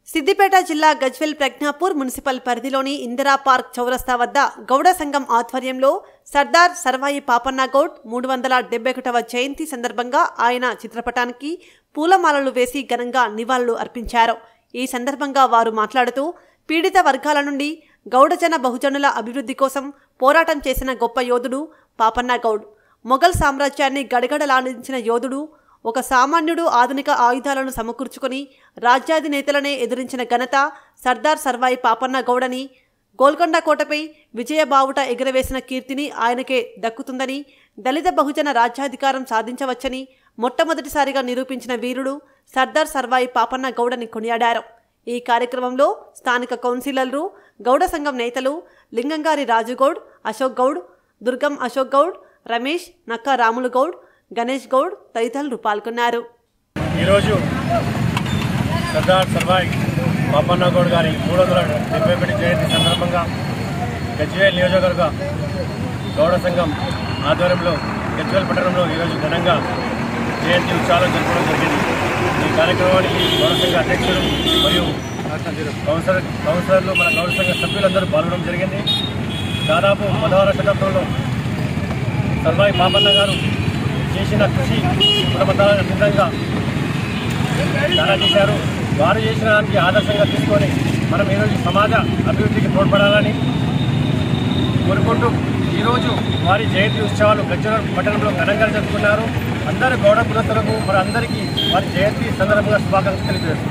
సిద్దిపేట జిల్లా గజ్వెల్ ప్రజ్ఞాపూర్ మున్సిపల్ పరిధిలోని ఇందిరా పార్క్ చౌరస్తా వద్ద గౌడ సంఘం ఆధ్వర్యంలో సర్దార్ సర్వాయి పాపన్న గౌడ్ మూడు వందల డెబ్బై ఒకటవ జయంతి సందర్భంగా ఆయన చిత్రపటానికి పూలమాలలు వేసి ఘనంగా నివాళులు అర్పించారు ఈ సందర్భంగా వారు మాట్లాడుతూ పీడిత వర్గాల నుండి గౌడజన బహుజనుల అభివృద్ధి కోసం పోరాటం చేసిన గొప్ప యోధుడు పాపన్న గౌడ్ మొఘల్ సామ్రాజ్యాన్ని గడగడలాడించిన యోధుడు ఒక సామాన్యుడు ఆధునిక ఆయుధాలను సమకూర్చుకొని రాజ్యాధినేతలనే ఎదిరించిన ఘనత సర్దార్ సర్వాయి పాపన్న గౌడని గోల్కొండ కోటపై విజయబావుట ఎగురవేసిన కీర్తిని ఆయనకే దక్కుతుందని దళిత బహుజన రాజ్యాధికారం సాధించవచ్చని మొట్టమొదటిసారిగా నిరూపించిన వీరుడు సర్దార్ సర్వాయి పాపన్న గౌడని కొనియాడారు ఈ కార్యక్రమంలో స్థానిక కౌన్సిలర్లు గౌడ సంఘం నేతలు లింగంగారి రాజుగౌడ్ అశోక్ గౌడ్ దుర్గం అశోక్ గౌడ్ రమేష్ నక్కా రాములు గౌడ్ గణేష్ గౌడ్ తదితరులు పాల్గొన్నారు ఈరోజు సర్దార్ సర్వాయి పాపన్న గౌడ్ గారి మూడు వందల డెబ్బై ఒకటి జయంతి సందర్భంగా గజ్వేల్ నియోజకవర్గ గౌడ సంఘం ఆధ్వర్యంలో గజ్వేల్ పట్టణంలో ఈరోజు ఘనంగా జయంతి ఉత్సవాలు జరపడం జరిగింది ఈ కార్యక్రమానికి గౌడ సంఘ అధ్యక్షుడు మరియు కౌన్సిలర్ కౌన్సిలర్లు మన గౌడ సంఘ సభ్యులందరూ పాల్గొనడం జరిగింది దాదాపు పదహారు శతాబ్దంలో సర్వాయి పాపన్న గారు చేసిన కృషి కుటుంబాల సిద్ధంగా చాలా చేశారు వారు చేసిన దానికి ఆదర్శంగా తీసుకొని మనం ఈరోజు సమాజ అభివృద్ధికి తోడ్పడాలని కోరుకుంటూ ఈరోజు వారి జయంతి ఉత్సవాలు గజ్జల పట్టణంలో ఘనంగా జరుపుకున్నారు అందరు గౌడ కులస్తులకు మరి అందరికీ వారి జయంతి సందర్భంగా శుభాకాంక్షలు తెలియజేస్తున్నారు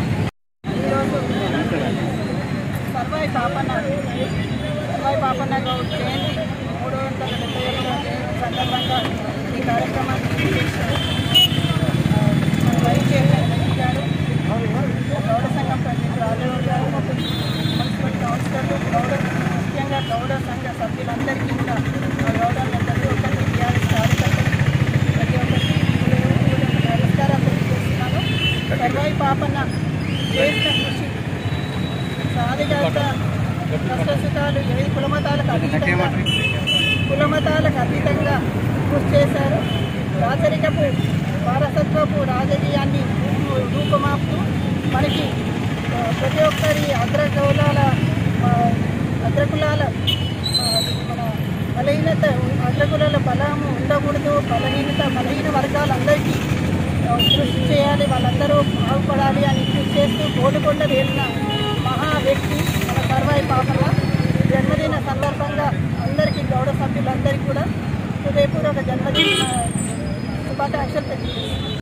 సర్వాయి పాపన్న సర్వాయి పాపన్న గౌడ్ జయంతి మూడు వందల డెబ్బై ఒకటవ జయంతి సందర్భంగా ఈ కార్యక్రమాన్ని చేసిన ఆ, మన వైస్ చైర్మన్ రమేష్ గారు గౌడ సంఘం ప్రతినిధి రాజగౌడ్ గారు మున్సిపల్ కౌన్సిలర్లు గౌడ ముఖ్యంగా గౌడ సంఘ సభ్యులందరికీ కూడా ఆ గౌడన్న ప్రతి ఒక్కరికి టీఆర్ఎస్ కార్యకర్తలు ప్రతి ఒక్కరికి నమస్కారాలు తెలియజేస్తున్నాను సర్వాయి పాపన్న చేసిన కృషి సాధికారత కష్టసుఖాలు ఏ కులమతాలకు అతీతంగా కులమతాలకు అతీతంగా కృషి చేశారు రాచరికపు వారసత్వపు రాజకీయాన్ని రూపు- రూపుమాపుతూ మనకి ఆ, ప్రతి ఒక్కరి అగ్రకులాల ఆ, అగ్రకులాల ఆ, మన బలహీనత అగ్రకులాల బలము ఉండకూడదు బలహీనత బలహీన వర్గాలందరికీ ఆ, కృషి చేయాలి వాళ్ళందరూ బాగుపడాలి అని కృషి చేస్తూ గోలుకొండ వెళ్ళిన మహా వ్యక్తి మన సర్వాయి పాపల జన్మదిన సందర్భంగా అందరికీ గౌడ సభ్యులందరికీ కూడా హృదయపూర్వక జన్మదిన శుభాకాంక్షలు తెలియజేస్తున్నాను